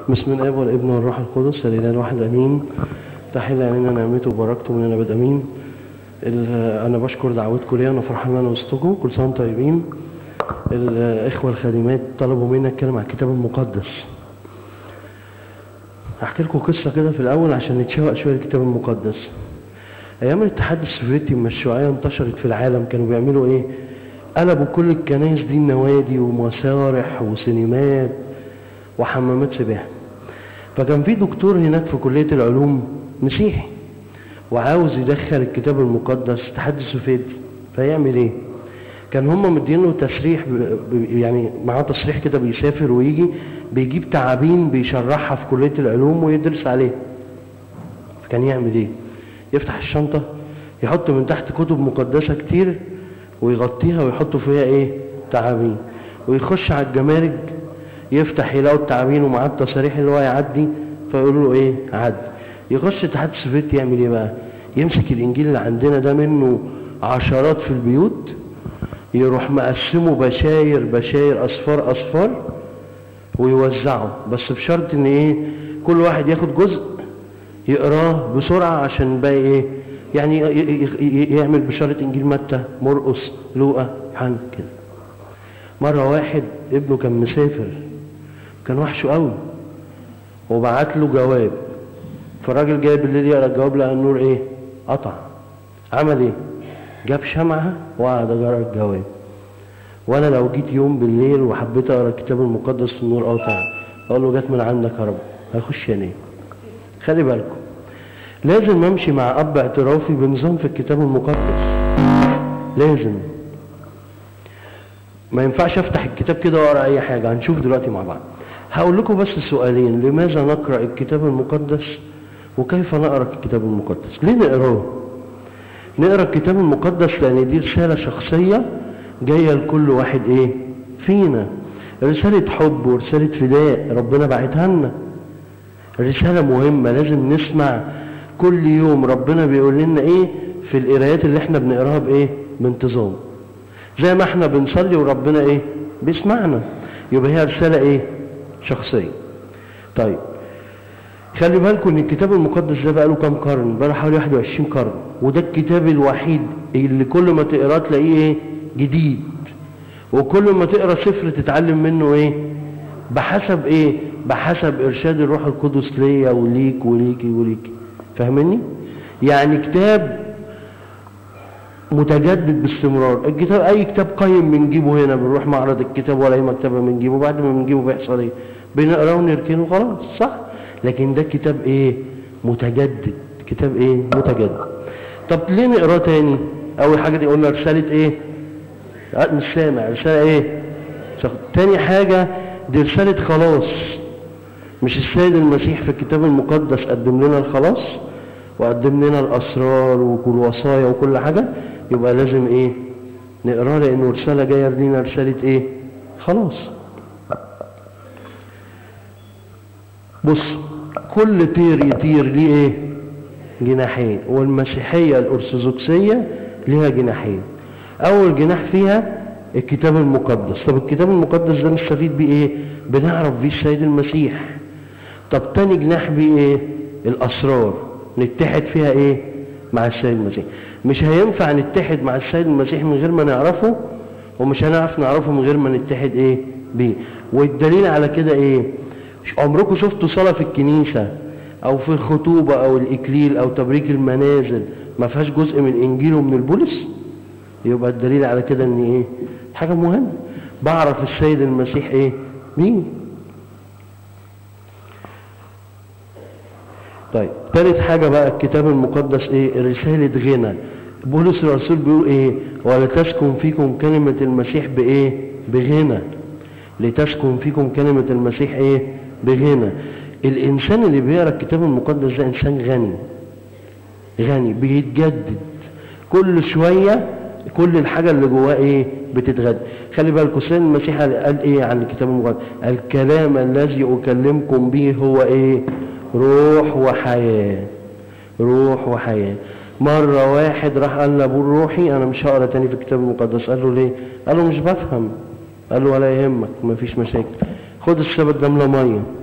بسم الاب والابن والروح القدس الاله الواحد امين تحل علينا نعمته وبركته من الابد امين ال- انا بشكر دعوتكم ليا انا فرحان ان انا وسطكم كل سنه وانتم طيبين الاخوه الخادمات طلبوا مني اتكلم عن الكتاب المقدس هحكي لكم قصه كده في الاول عشان نتشوق شويه الكتاب المقدس ايام الاتحاد السوفيتي لما الشيوعيه انتشرت في العالم كانوا بيعملوا ايه قلبوا كل الكنائس دي نوادي ومسارح وسينمات وحمامات سباحه فكان في دكتور هناك في كليه العلوم مسيحي وعاوز يدخل الكتاب المقدس الاتحاد السوفيتي فيعمل ايه كان هم مدينه تسريح ب... ب... يعني معاه تصريح كده بيسافر ويجي بيجيب تعابين بيشرحها في كليه العلوم ويدرس عليها فكان يعمل ايه يفتح الشنطه يحط من تحت كتب مقدسه كتير ويغطيها ويحط فيها ايه تعابين ويخش على الجمارك يفتح يلاقوا التعابين ومعاه التصاريح اللي هو يعدي فيقولوا له ايه عدي يخش الاتحاد السوفيتي يعمل ايه بقى يمسك الانجيل اللي عندنا ده منه عشرات في البيوت يروح مقسمه بشاير بشاير اصفار اصفار ويوزعه بس بشرط ان ايه كل واحد ياخد جزء يقراه بسرعة عشان باقي ايه يعني ي- ي- ي- يعمل بشارة انجيل متى مرقس لوقا يوحنا كده مرة واحد ابنه كان مسافر كان وحشه قوي وبعت له جواب فالراجل جاي بالليل يقرا الجواب لقى النور ايه قطع عمل ايه جاب شمعة وقعد اقرا الجواب وانا لو جيت يوم بالليل وحبيت اقرا الكتاب المقدس النور قاطع اقول له جت من عندك يا رب هيخش ينام خلي بالكم لازم امشي مع اب اعترافي بنظام في الكتاب المقدس لازم ما ينفعش افتح الكتاب كده واقرا اي حاجه هنشوف دلوقتي مع بعض هقول لكم بس سؤالين لماذا نقرا الكتاب المقدس وكيف نقرا الكتاب المقدس ليه نقراه نقرا الكتاب المقدس لان دي رساله شخصيه جايه لكل واحد ايه فينا رساله حب ورساله فداء ربنا بعتها لنا رساله مهمه لازم نسمع كل يوم ربنا بيقول لنا ايه في القرايات اللي احنا بنقراها بايه بانتظام زي ما احنا بنصلي وربنا ايه بيسمعنا يبقى هي رساله ايه شخصيه طيب خلي بالكم ان الكتاب المقدس ده بقى له كام قرن بقى له حوالي 21 قرن وده الكتاب الوحيد اللي كل ما تقراه تلاقيه ايه جديد وكل ما تقرا سفر تتعلم منه ايه بحسب ايه بحسب ارشاد الروح القدس ليا وليك وليكي وليكي فاهمني يعني كتاب متجدد باستمرار الكتاب اي كتاب قيم بنجيبه هنا بنروح معرض الكتاب ولا اي مكتبه بنجيبه بعد ما بنجيبه بيحصل ايه بنقراه ونركنه خلاص صح لكن ده كتاب ايه متجدد كتاب ايه متجدد طب ليه نقراه تاني اول حاجه دي قلنا رساله ايه لا مش سامع رساله ايه شخ- تاني حاجه دي رساله خلاص مش السيد المسيح في الكتاب المقدس قدم لنا الخلاص وقدم لنا الاسرار وكل وصايا وكل حاجه يبقى لازم ايه نقراه لانه رساله جايه لينا رساله ايه خلاص بص كل طير يطير ليه ايه جناحين والمسيحيه الارثوذكسيه ليها جناحين اول جناح فيها الكتاب المقدس طب الكتاب المقدس ده نستفيد بيه ايه بنعرف بيه السيد المسيح طب تاني جناح بيه ايه الاسرار نتحد فيها ايه مع السيد المسيح مش هينفع نتحد مع السيد المسيح من غير ما نعرفه ومش هنعرف نعرفه من غير ما نتحد ايه بيه والدليل على كده ايه عمركم شفتوا صلاة في الكنيسة او في الخطوبة او الاكليل او تبريك المنازل ما فيهاش جزء من الانجيل ومن البولس يبقى الدليل على كده ان ايه حاجة مهمة بعرف السيد المسيح ايه مين طيب ثالث حاجة بقى الكتاب المقدس ايه رسالة غنى بولس الرسول بيقول ايه ولتسكن فيكم كلمة المسيح بايه بغنى لتسكن فيكم كلمة المسيح ايه بغنى الانسان اللي بيقرا الكتاب المقدس ده انسان غني غني بيتجدد كل شوية كل الحاجة اللي جواه ايه بتتغدى خلي بالكم سيدنا المسيح قال قال ايه عن الكتاب المقدس الكلام الذي اكلمكم به هو ايه روح وحياة روح وحياة مرة واحد راح قال لأبوه الروحي أنا مش هقرا تاني في الكتاب المقدس قال له ليه؟ قال له مش بفهم قال له ولا يهمك مفيش مشاكل خد السبت ده املى مية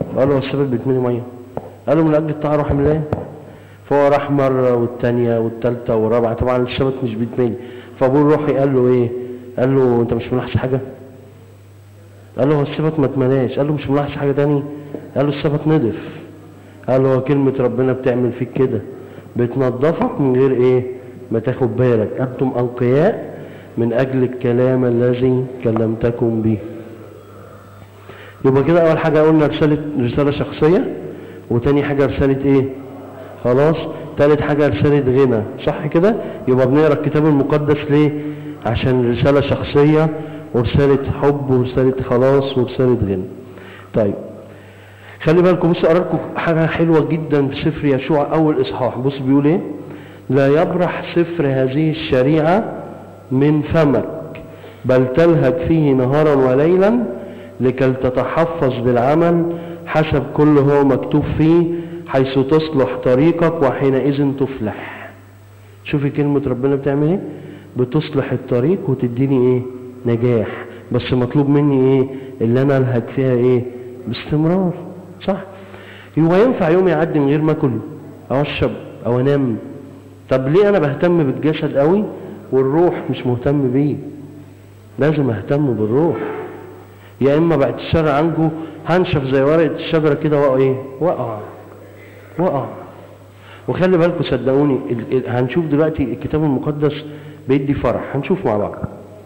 قال له هو السبت بيتملي ميه قال له من اجل الطاعه روح اعمل فهو راح مره والثانيه والثالثه والرابعه طبعا السبت مش بيتملي فابوه الروحي قال له ايه قال له انت مش ملاحظ حاجه قال له هو السبت ما اتملاش قال له مش ملاحظ حاجه تاني قال له السبت نضف قال له هو كلمه ربنا بتعمل فيك كده بتنظفك من غير ايه ما تاخد بالك انتم انقياء من اجل الكلام الذي كلمتكم به يبقى كده اول حاجه قلنا رساله رساله شخصيه وتاني حاجه رساله ايه خلاص تالت حاجه رساله غنى صح كده يبقى بنقرا الكتاب المقدس ليه عشان رساله شخصيه ورساله حب ورساله خلاص ورساله غنى طيب خلي بالكم بصوا اقرا لكم حاجه حلوه جدا في سفر يشوع اول اصحاح بص بيقول ايه لا يبرح سفر هذه الشريعه من فمك بل تلهج فيه نهارا وليلا لكي تتحفظ بالعمل حسب كل هو مكتوب فيه حيث تصلح طريقك وحينئذ تفلح شوفي كلمة ربنا بتعمل ايه بتصلح الطريق وتديني ايه نجاح بس مطلوب مني ايه اللي انا الهج فيها ايه باستمرار صح هو ينفع يوم يعدي من غير ما اكل او اشرب او انام طب ليه انا بهتم بالجسد قوي والروح مش مهتم بيه لازم اهتم بالروح يا اما بعد الشر عنكو هنشف زي ورقه الشجره كده واقع ايه وقع وقع وخلي بالكم صدقوني ال- ال- هنشوف دلوقتي الكتاب المقدس بيدي فرح هنشوف مع بعض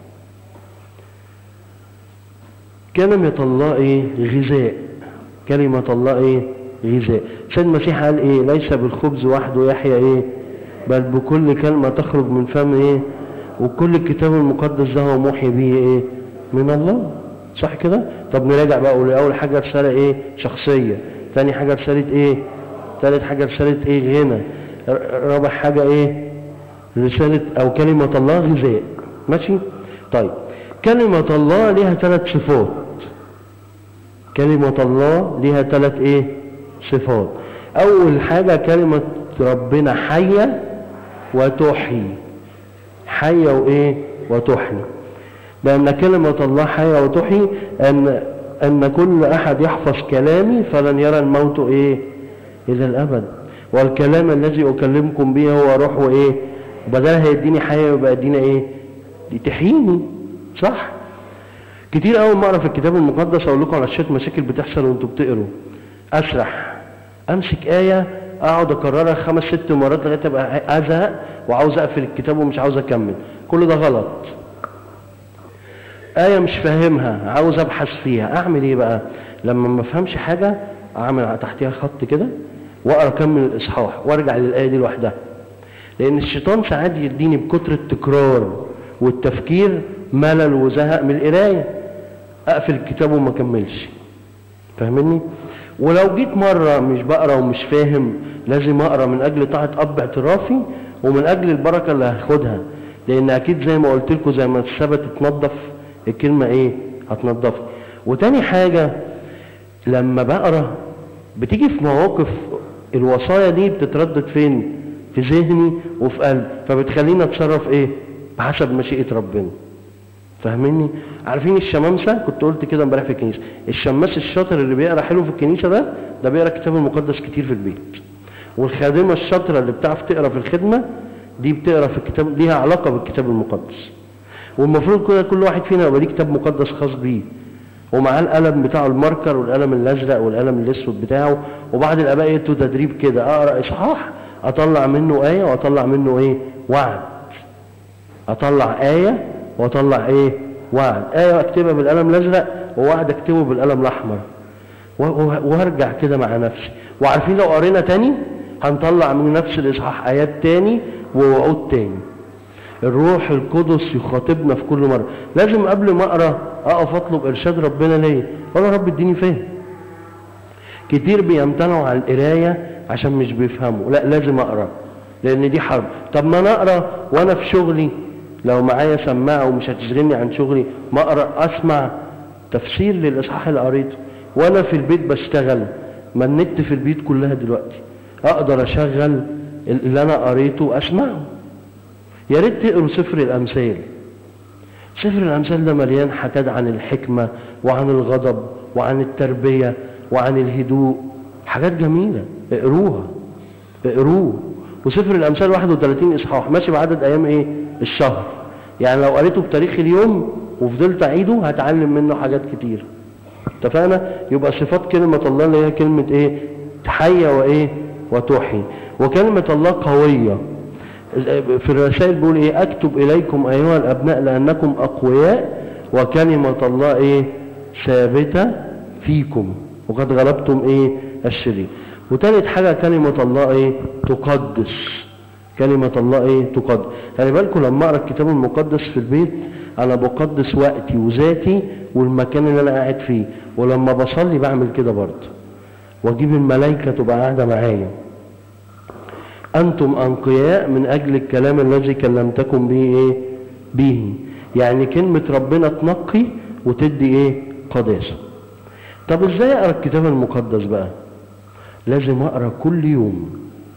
كلمة الله ايه غذاء كلمة الله ايه غذاء سيد المسيح قال ايه ليس بالخبز وحده يحيى ايه بل بكل كلمة تخرج من فم ايه وكل الكتاب المقدس ده هو محي به ايه من الله صح كده طب نراجع بقى اقول اول حاجة رسالة ايه شخصية ثاني حاجة رسالة ايه ثالث حاجة رسالة ايه غنى ر- رابع حاجة ايه رسالة او كلمة الله غذاء ماشي طيب كلمة الله ليها ثلاث صفات كلمة الله ليها ثلاث ايه صفات اول حاجة كلمة ربنا حية وتحيي حية وايه وتحيي لأن كلمة الله حية وتحيي أن أن كل أحد يحفظ كلامي فلن يرى الموت إيه إلى الأبد والكلام الذي أكلمكم به هو روح وإيه بدلها يديني حياة يبقى يدينا إيه دي تحييني صح كتير أول ما أقرأ في الكتاب المقدس أقول لكم على شوية مشاكل بتحصل وأنتوا بتقروا أسرح أمسك آية أقعد أكررها خمس ست مرات لغاية أبقى أزهق وعاوز أقفل الكتاب ومش عاوز أكمل كل ده غلط آية مش فاهمها عاوز أبحث فيها أعمل إيه بقى لما ما أفهمش حاجة أعمل تحتها خط كده وأقرأ أكمل الإصحاح وأرجع للآية دي لوحدها لأن الشيطان ساعات يديني بكتر التكرار والتفكير ملل وزهق من القراية أقفل الكتاب وما أكملش فاهمني ولو جيت مرة مش بقرا ومش فاهم لازم أقرا من أجل طاعة أب اعترافي ومن أجل البركة اللي هاخدها لأن أكيد زي ما قلت لكم زي ما السبت اتنضف الكلمة إيه هتنضفها وتاني حاجة لما بقرا بتيجي في مواقف الوصايا دي بتتردد فين في ذهني وفي قلبي فبتخليني اتصرف ايه بحسب مشيئة ربنا فاهميني عارفين الشمامسة كنت قلت كده امبارح في الكنيسة الشماس الشاطر اللي بيقرا حلو في الكنيسة ده ده بيقرا الكتاب المقدس كتير في البيت والخادمة الشاطرة اللي بتعرف تقرا في الخدمة دي بتقرا في الكتاب ليها علاقة بالكتاب المقدس والمفروض كده كل واحد فينا يبقى ليه كتاب مقدس خاص بيه ومعاه القلم بتاعه الماركر والقلم الازرق والقلم الاسود بتاعه وبعض الاباء يدوا تدريب كده اقرا اصحاح اطلع منه ايه واطلع منه ايه وعد اطلع ايه واطلع ايه وعد ايه اكتبها بالقلم الازرق ووعد اكتبه بالقلم الاحمر و- و- وهرجع كده مع نفسي وعارفين لو قرينا تاني هنطلع من نفس الاصحاح ايات تاني ووعود تاني الروح القدس يخاطبنا في كل مرة لازم قبل ما اقرا اقف اطلب ارشاد ربنا ليا ولا رب اديني فهم كتير بيمتنعوا عن القرايه عشان مش بيفهموا لا لازم اقرا لان دي حرب طب ما انا اقرا وانا في شغلي لو معايا سماعه ومش هتشغلني عن شغلي ما اقرا اسمع تفسير للاصحاح اللي قريته وانا في البيت بشتغل ما النت في البيت كلها دلوقتي اقدر اشغل اللي انا قريته اسمعه يا ريت تقروا سفر الامثال سفر الامثال ده مليان حكايات عن الحكمه وعن الغضب وعن التربيه وعن الهدوء حاجات جميلة اقروها اقروه وسفر الامثال 31 اصحاح ماشي بعدد ايام ايه الشهر يعني لو قريته بتاريخ اليوم وفضلت اعيده هتعلم منه حاجات كتير اتفقنا يبقى صفات كلمة الله اللي هي كلمة ايه تحية وايه وتوحي وكلمة الله قوية في الرسائل بيقول ايه اكتب اليكم ايها الابناء لانكم اقوياء وكلمة الله ايه ثابتة فيكم وقد غلبتم ايه الشرير وتالت حاجة كلمة الله ايه تقدس كلمة الله ايه تقدس خلي بالكم لما اقرا الكتاب المقدس في البيت انا بقدس وقتي وذاتي والمكان اللي انا قاعد فيه ولما بصلي بعمل كده برضه واجيب الملائكة تبقى قاعدة معايا انتم انقياء من اجل الكلام الذي كلمتكم به ايه به يعني كلمة ربنا تنقي وتدي ايه قداسة طب ازاي اقرا الكتاب المقدس بقى لازم اقرا كل يوم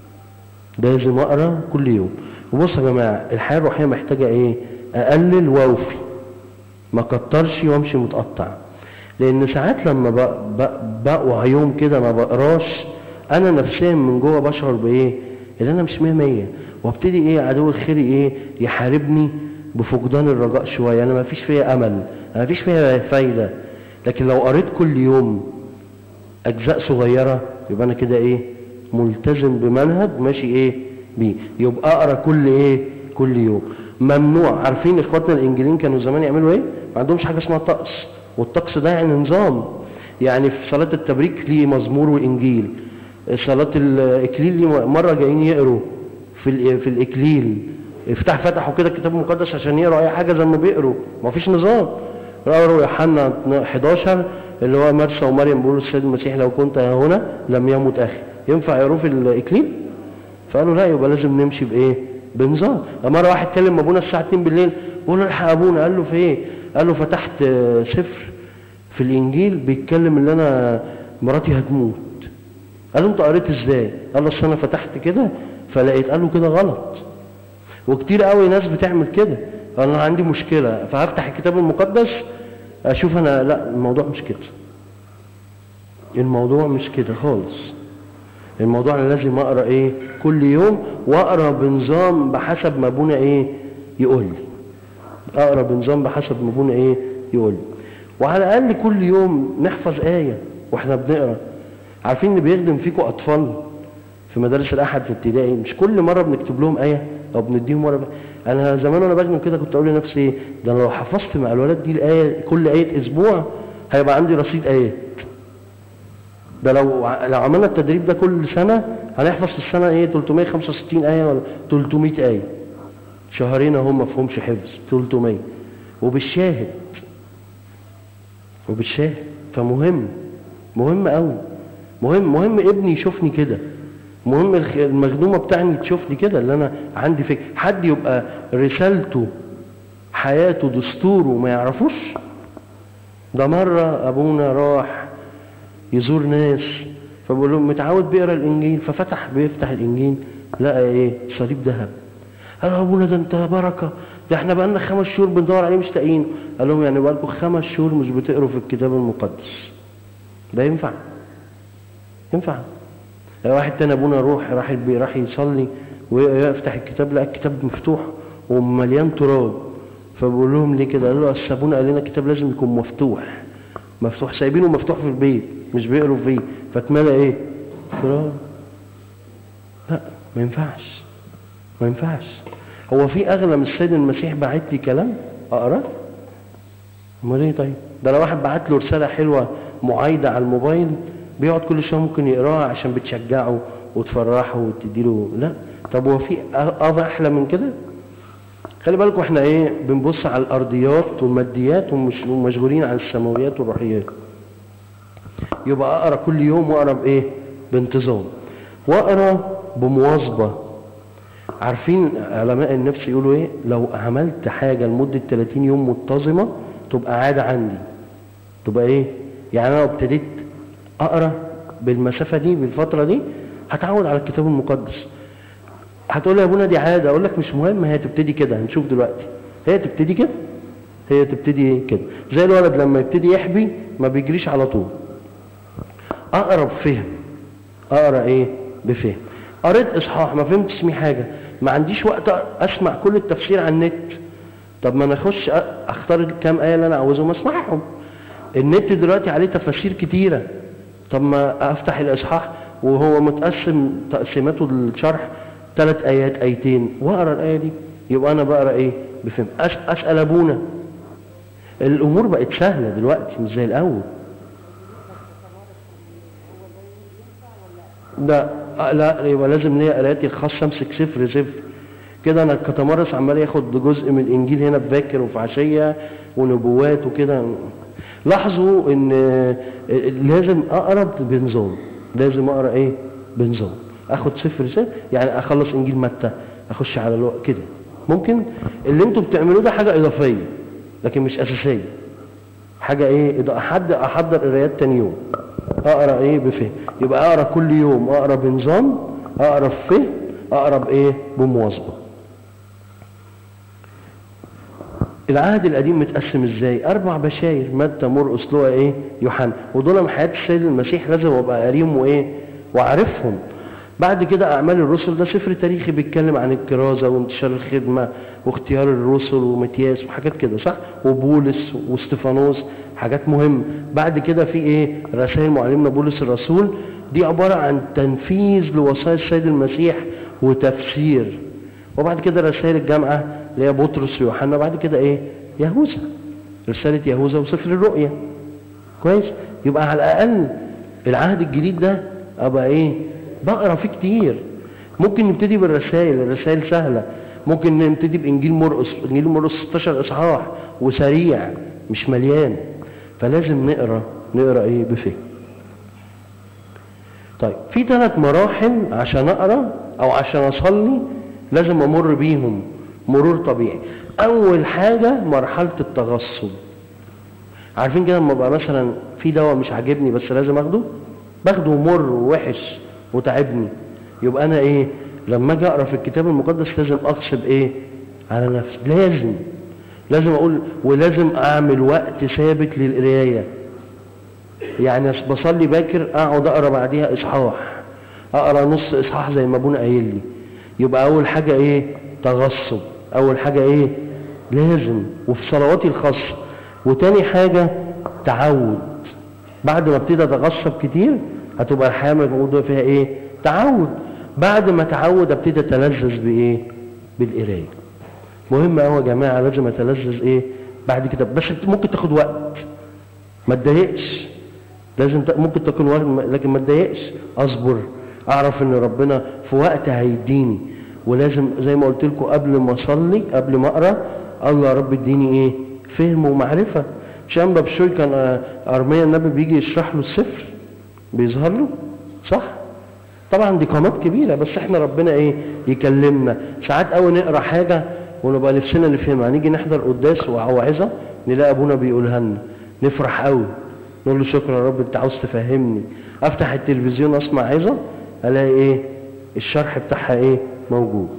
لازم اقرا كل يوم وبص يا جماعه الحياه الروحيه محتاجه ايه اقلل واوفي ما كترش وامشي متقطع لان ساعات لما بقوع يوم كده ما بقراش انا نفسيا من جوه بشعر بايه ان انا مش مية مية وابتدي ايه عدو الخير ايه يحاربني بفقدان الرجاء شويه انا ما فيش فيا امل انا ما فيش فيا فايده لكن لو قريت كل يوم اجزاء صغيره يبقى انا كده ايه ملتزم بمنهج ماشي ايه بيه يبقى اقرا كل ايه كل يوم ممنوع عارفين اخواتنا الانجيليين كانوا زمان يعملوا ايه ما عندهمش حاجه اسمها طقس والطقس ده يعني نظام يعني في صلاه التبريك ليه مزمور وانجيل صلاه الاكليل ليه مره جايين يقروا في في الاكليل افتح فتحوا كده الكتاب المقدس عشان يقروا اي حاجه زي ما بيقروا ما فيش نظام قروا يوحنا 11 اللي هو مرسى ومريم بيقولوا السيد المسيح لو كنت هنا لم يمت اخي ينفع يقروه في الاكليل فقالوا لا يبقى لازم نمشي بايه بنظام مره واحد كلم ابونا الساعه 2 بالليل بيقول له الحق ابونا قال له في ايه قال له فتحت سفر في الانجيل بيتكلم ان انا مراتي هتموت قال له انت قريت ازاي قال له اصل انا فتحت كده فلقيت قال له كده غلط وكتير قوي ناس بتعمل كده قال انا عندي مشكله فهفتح الكتاب المقدس اشوف انا لا الموضوع مش كده الموضوع مش كده خالص الموضوع انا لازم اقرا ايه كل يوم واقرا بنظام بحسب ما ابونا ايه يقول لي اقرا بنظام بحسب ما ابونا ايه يقول لي وعلى الاقل كل يوم نحفظ ايه واحنا بنقرا عارفين ان بيخدم فيكم اطفال في مدارس الاحد في ابتدائي مش كل مره بنكتب لهم ايه او بنديهم ورقه انا زمان وانا بخدم كده كنت اقول لنفسي ده انا لو حفظت مع الولاد دي الايه كل ايه اسبوع هيبقى عندي رصيد ايات ده لو لو عملنا التدريب ده كل سنه هنحفظ في السنه ايه 365 ايه ولا 300 ايه شهرين اهو ما فيهمش حفظ 300 وبالشاهد وبالشاهد فمهم مهم قوي مهم مهم ابني يشوفني كده مهم المخدومة بتاعي تشوفني كده اللي انا عندي فكرة حد يبقى رسالته حياته دستوره ما يعرفوش ده مرة ابونا راح يزور ناس فبقول لهم متعود بيقرا الانجيل ففتح بيفتح الانجيل لقى ايه صليب ذهب قال له ابونا ده انت بركه ده احنا بقالنا خمس شهور بندور عليه مش لاقيين قال لهم يعني بقالكم خمس شهور مش بتقروا في الكتاب المقدس ده ينفع ينفع واحد تاني ابونا روح راح راح يصلي ويفتح الكتاب لقى الكتاب مفتوح ومليان تراب فبقول لهم ليه كده قالوا له اصل ابونا قال لنا الكتاب لازم يكون مفتوح مفتوح سايبينه مفتوح في البيت مش بيقروا فيه فاتملى ايه تراب لا ما ينفعش ما ينفعش هو في اغلى من السيد المسيح بعت لي كلام اقراه امال ايه طيب ده لو واحد بعت له رساله حلوه معايده على الموبايل بيقعد كل شويه ممكن يقراها عشان بتشجعه وتفرحه وتديله لا طب هو في قضى احلى من كده خلي بالكم احنا ايه بنبص على الارضيات والماديات ومشغولين عن السماويات والروحيات يبقى اقرا كل يوم واقرا بايه بانتظام واقرا بمواظبه عارفين علماء النفس يقولوا ايه لو عملت حاجه لمده 30 يوم منتظمه تبقى عاده عندي تبقى ايه يعني انا ابتديت اقرا بالمسافه دي بالفتره دي هتعود على الكتاب المقدس هتقول لي يا ابونا دي عاده اقول لك مش مهم هي تبتدي كده هنشوف دلوقتي هي تبتدي كده هي تبتدي كده زي الولد لما يبتدي يحبي ما بيجريش على طول اقرب فهم اقرا ايه بفهم قريت اصحاح ما فهمتش ميه حاجه ما عنديش وقت اسمع كل التفسير على النت طب ما انا اخش أ- اختار الكام ايه اللي انا عاوزهم اسمعهم النت دلوقتي عليه تفاسير كتيره طب ما افتح الاصحاح وهو متقسم تقسيماته الشرح ثلاث ايات ايتين واقرا الايه دي يبقى انا بقرا ايه بفهم أس- اسال ابونا الامور بقت سهله دلوقتي مش زي الاول لا آه، لا يبقى لازم ليا قراياتي الخاصه امسك صفر صفر كده انا الكتمارس عمال ياخد جزء من الانجيل هنا في باكر وفي عشيه ونبوات وكده لاحظوا ان آه، لازم اقرا بنظام لازم اقرا ايه بنظام اخد صفر صفر يعني اخلص انجيل متى اخش على الوقت كده ممكن اللي انتوا بتعملوه ده حاجه اضافيه لكن مش اساسيه حاجه ايه إذا احد احضر قرايات تاني يوم اقرا ايه بفهم يبقى اقرا كل يوم اقرا بنظام اقرا بفهم اقرا بايه بمواظبه العهد القديم متقسم ازاي اربع بشاير متى مرقس لوقا ايه يوحنا ودول من حياه السيد المسيح لازم ابقى قاريهم وايه واعرفهم بعد كده اعمال الرسل ده سفر تاريخي بيتكلم عن الكرازه وانتشار الخدمه واختيار الرسل ومتياس وحاجات كده صح وبولس واستفانوس حاجات مهمه بعد كده في ايه رسائل معلمنا بولس الرسول دي عباره عن تنفيذ لوصايا السيد المسيح وتفسير وبعد كده رسائل الجامعه اللي هي بطرس ويوحنا بعد كده ايه يهوذا رساله يهوذا وسفر الرؤيا كويس يبقى على الاقل العهد الجديد ده ابقى ايه بقرا فيه كتير ممكن نبتدي بالرسائل الرسائل سهله ممكن نبتدي بانجيل مرقس انجيل مرقس 16 اصحاح وسريع مش مليان فلازم نقرا نقرا ايه بفهم طيب في ثلاث مراحل عشان اقرا او عشان اصلي لازم امر بيهم مرور طبيعي اول حاجه مرحله التغصب عارفين كده لما ابقى مثلا في دواء مش عاجبني بس لازم اخده باخده مر ووحش وتعبني يبقى انا ايه لما اجي اقرا في الكتاب المقدس لازم اغصب ايه على نفسي لازم لازم اقول ولازم اعمل وقت ثابت للقرايه يعني بصلي باكر اقعد اقرا بعديها اصحاح اقرا نص اصحاح زي ما ابونا قايل لي يبقى اول حاجه ايه تغصب اول حاجه ايه لازم وفي صلواتي الخاصه وتاني حاجه تعود بعد ما ابتدي اتغصب كتير هتبقى الحياه موجوده فيها ايه تعود بعد ما اتعود ابتدي اتلذذ بايه بالقرايه مهم قوي يا جماعه لازم اتلذذ ايه بعد كده بس ممكن تاخد وقت ما تضايقش لازم ت... ممكن تكون وقت لكن ما تضايقش اصبر اعرف ان ربنا في وقت هيديني ولازم زي ما قلت لكم قبل ما اصلي قبل ما اقرا الله يا رب اديني ايه فهم ومعرفه مش انبا بشوي كان آه، ارميا النبي بيجي يشرح له السفر بيظهر له صح طبعا دي قامات كبيره بس احنا ربنا ايه يكلمنا ساعات قوي نقرا حاجه ونبقى نفسنا نفهمها نيجي نحضر قداس وعظه نلاقي ابونا بيقولها لنا نفرح قوي نقول له شكرا يا رب انت عاوز تفهمني افتح التلفزيون اسمع عظه الاقي ايه الشرح بتاعها ايه موجود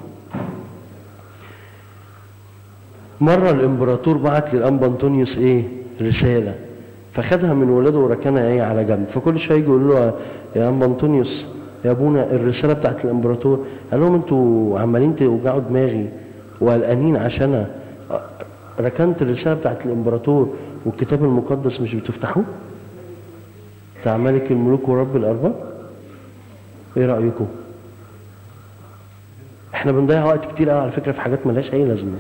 مرة الامبراطور بعت للانبا انطونيوس ايه رسالة فخدها من ولاده وركنها ايه على جنب فكل شوية يجي يقول له يا انبا انطونيوس يا ابونا الرسالة بتاعت الامبراطور قال لهم انتوا عمالين توجعوا دماغي وقلقانين عشان ركنت الرسالة بتاعت الامبراطور والكتاب المقدس مش بتفتحوه بتاع ملك الملوك ورب الارباب ايه رأيكم احنا بنضيع وقت كتير قوي على فكرة في حاجات ملهاش اي لازمة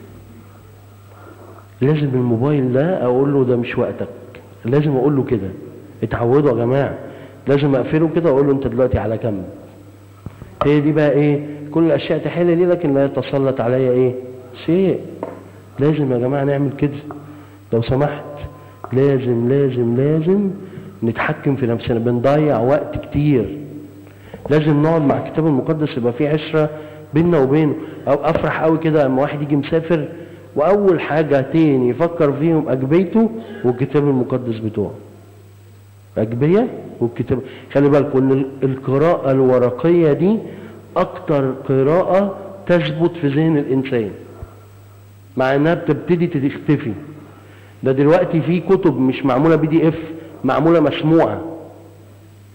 لازم الموبايل ده اقول له ده مش وقتك لازم اقول له كده اتعودوا يا جماعه لازم اقفله كده واقول له انت دلوقتي على كم هي دي بقى ايه كل الاشياء تحل لي لكن لا يتسلط عليا ايه شيء لازم يا جماعه نعمل كده لو سمحت لازم لازم لازم نتحكم في نفسنا بنضيع وقت كتير لازم نقعد مع الكتاب المقدس يبقى في عشره بيننا وبينه او افرح قوي كده لما واحد يجي مسافر واول حاجتين يفكر فيهم اجبيته والكتاب المقدس بتوعه اجبيه والكتاب خلي بالكم ان القراءه الورقيه دي اكتر قراءه تثبت في ذهن الانسان مع انها بتبتدي تختفي ده دلوقتي في كتب مش معموله بي دي اف معموله مسموعه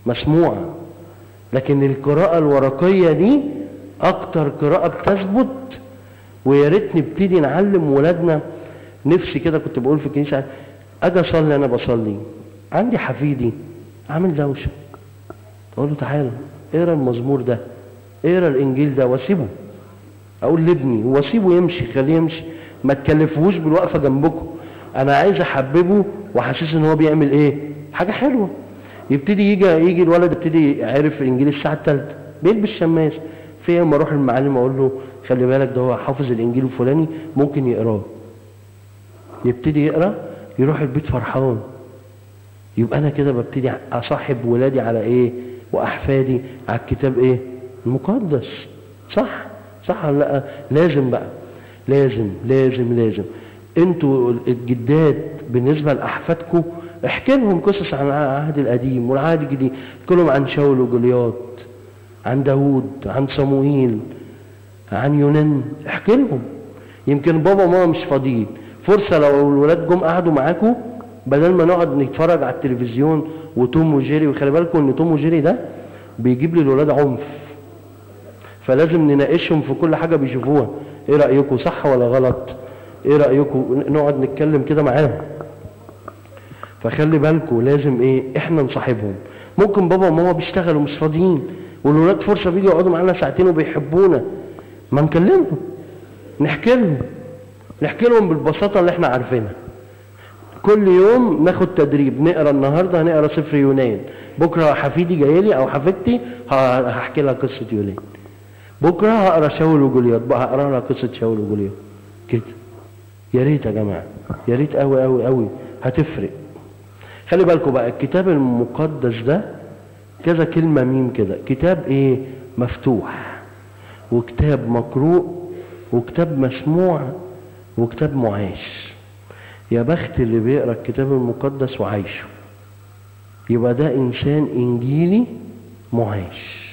مسموعة لكن القراءة الورقية دي اكتر قراءة بتثبت ويا ريت نبتدي نعلم ولادنا نفسي كده كنت بقول في الكنيسة اجي اصلي انا بصلي عندي حفيدي عامل دوشة اقول له تعالى اقرا المزمور ده اقرا الانجيل ده واسيبه اقول لابني واسيبه يمشي خليه يمشي ما تكلفوش بالوقفه جنبكم انا عايز احببه واحسسه ان هو بيعمل ايه حاجه حلوه يبتدي يجي يجي الولد يبتدي عارف الانجيل الساعه الثالثه بيلبس شماس في يوم اروح المعلم اقول له خلي بالك ده هو حافظ الانجيل الفلاني ممكن يقراه يبتدي يقرا يروح البيت فرحان يبقى انا كده ببتدي اصاحب ولادي على ايه واحفادي على الكتاب ايه المقدس صح صح ولا لا لازم بقى لازم لازم لازم انتوا الجدات بالنسبه لاحفادكم احكي لهم قصص عن العهد القديم والعهد الجديد احكي لهم عن شاول وجولياط عن داوود عن صموئيل عن يونان احكي لهم يمكن بابا وماما مش فاضيين فرصه لو الولاد جم قعدوا معاكم بدل ما نقعد نتفرج على التلفزيون وتوم وجيري وخلي بالكم ان توم وجيري ده بيجيب للولاد عنف فلازم نناقشهم في كل حاجه بيشوفوها ايه رايكم صح ولا غلط ايه رايكم نقعد نتكلم كده معاهم فخلي بالكم لازم ايه احنا نصاحبهم ممكن بابا وماما بيشتغلوا مش فاضيين والولاد فرصه بيجوا يقعدوا معانا ساعتين وبيحبونا ما نكلمهم نحكي لهم نحكي لهم بالبساطه اللي احنا عارفينها كل يوم ناخد تدريب نقرا النهارده هنقرا سفر يونان بكره حفيدي جاي لي او حفيدتي هحكي لها قصه يونان بكره هقرا شاول وجولياط بقى هقرا لها قصه شاول وجولياط كده يا ريت يا جماعه يا ريت قوي قوي قوي هتفرق خلي بالكم بقى الكتاب المقدس ده كذا كلمه ميم كده كتاب ايه مفتوح وكتاب مقروء وكتاب مسموع وكتاب معاش يا بخت اللي بيقرا الكتاب المقدس وعايشه يبقى ده انسان انجيلي معاش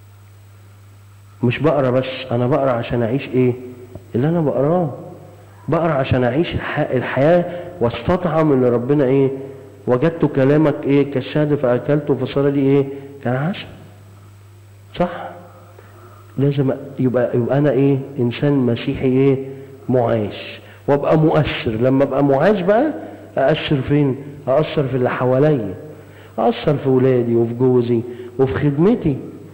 مش بقرا بس انا بقرا عشان اعيش ايه اللي انا بقراه بقرا عشان اعيش الح... الحياه واستطعم اللي ربنا ايه وجدت كلامك ايه كالشهد فاكلته فصار لي ايه كان عشا صح لازم يبقى يبقى انا ايه انسان مسيحي ايه معاش وابقى مؤثر لما ابقى معاش بقى ااثر فين ااثر في اللي حواليا ااثر في ولادي وفي جوزي وفي خدمتي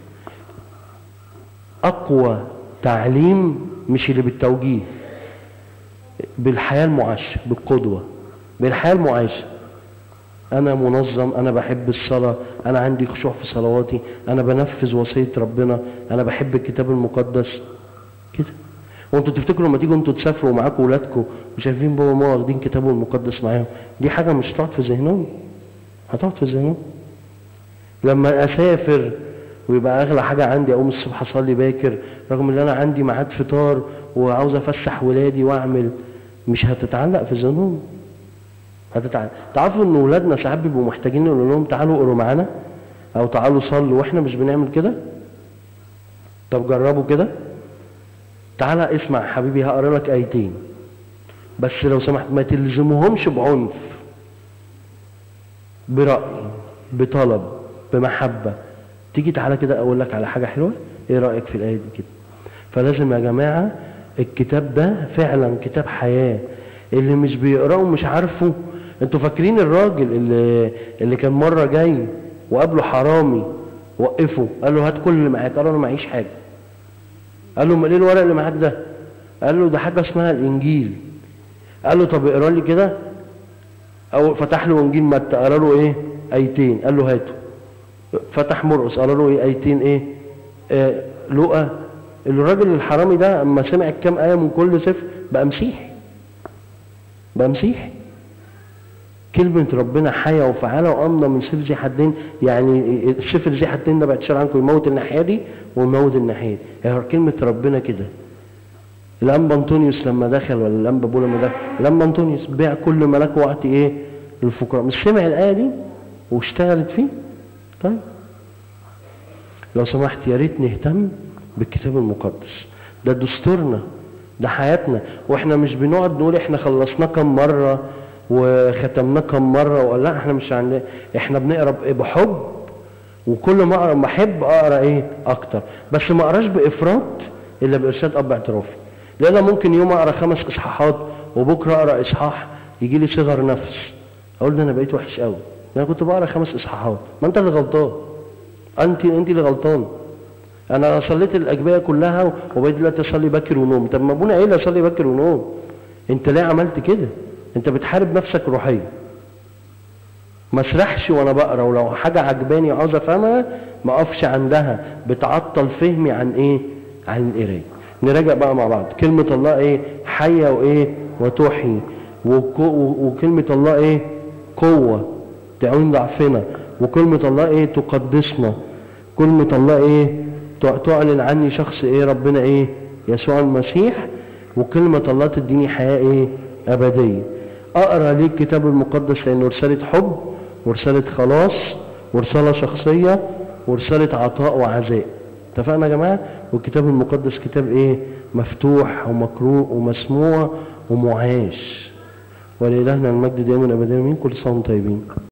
اقوى تعليم مش اللي بالتوجيه بالحياه المعاشه بالقدوه بالحياه المعاشه انا منظم انا بحب الصلاه انا عندي خشوع في صلواتي انا بنفذ وصيه ربنا انا بحب الكتاب المقدس كده وانتوا تفتكروا لما تيجوا انتوا تسافروا ومعاكم ولادكم وشايفين بابا وماما واخدين كتابه المقدس معاهم دي حاجه مش هتقعد في ذهنهم هتقعد في ذهنهم لما اسافر ويبقى اغلى حاجه عندي اقوم الصبح اصلي باكر رغم ان انا عندي ميعاد فطار وعاوز افسح ولادي واعمل مش هتتعلق في ذهنهم هتتعلق تعرفوا ان ولادنا ساعات بيبقوا محتاجين نقول لهم تعالوا اقروا معانا او تعالوا صلوا واحنا مش بنعمل كده طب جربوا كده تعالى اسمع حبيبي هقرا لك ايتين بس لو سمحت ما تلزمهمش بعنف برأي بطلب بمحبة تيجي تعالى كده اقول لك على حاجة حلوة ايه رأيك في الآية دي كده فلازم يا جماعة الكتاب ده فعلا كتاب حياة اللي مش بيقراه ومش عارفه انتوا فاكرين الراجل اللي, اللي كان مرة جاي وقابله حرامي وقفه قال له هات كل اللي معاك قال له انا معيش حاجة قال له امال ايه الورق اللي معاك ده قال له ده حاجه اسمها الانجيل قال له طب اقرا لي كده او فتح له انجيل متى قرا له ايه ايتين قال له هاته فتح مرقس قرا له ايه ايتين ايه آه لقى الراجل الحرامي ده اما سمع كام ايه من كل سفر بقى مسيحي بقى مسيحي كلمة ربنا حية وفعالة وأمضى من سيف ذي حدين يعني السيف ذي حدين ده بعد شر عنكم يموت الناحية دي ويموت الناحية دي يعني كلمة ربنا كده الأنبا أنطونيوس لما دخل ولا الأنبا بولا لما دخل الأنبا أنطونيوس بيع كل ملاك وأعطي إيه للفقراء مش سمع الآية دي واشتغلت فيه طيب لو سمحت يا ريت نهتم بالكتاب المقدس ده دستورنا ده حياتنا واحنا مش بنقعد نقول احنا خلصناه كم مره وختمناه كم مره ولا لا احنا مش عندنا احنا بنقرا بحب وكل ما اقرا ما احب اقرا ايه اكتر بس ما اقراش بافراط الا بارشاد اب اعترافي لان أنا ممكن يوم اقرا خمس اصحاحات وبكره اقرا اصحاح يجي لي صغر نفس اقول ده انا بقيت وحش قوي ده انا كنت بقرا خمس اصحاحات ما انت اللي غلطان انت انت اللي غلطان انا صليت الاجبيه كلها وبقيت دلوقتي اصلي باكر ونوم طب ما ابونا قايل لي اصلي باكر ونوم انت ليه عملت كده انت بتحارب نفسك روحيا ما اسرحش وانا بقرا ولو حاجه عجباني عاوز افهمها ما اقفش عندها بتعطل فهمي عن ايه عن القرايه نراجع بقى مع بعض كلمه الله ايه حيه وايه وتحيي وكو- وكلمه الله ايه قوه تعين ضعفنا وكلمه الله ايه تقدسنا كلمه الله ايه تع- تعلن عني شخص ايه ربنا ايه يسوع المسيح وكلمه الله تديني حياه ايه ابديه اقرا ليه الكتاب المقدس لانه رساله حب ورساله خلاص ورساله شخصيه ورساله عطاء وعزاء اتفقنا يا جماعه والكتاب المقدس كتاب ايه مفتوح ومقروء ومسموع ومعاش ولإلهنا المجد دائما ابدا امين كل سنه وانتم طيبين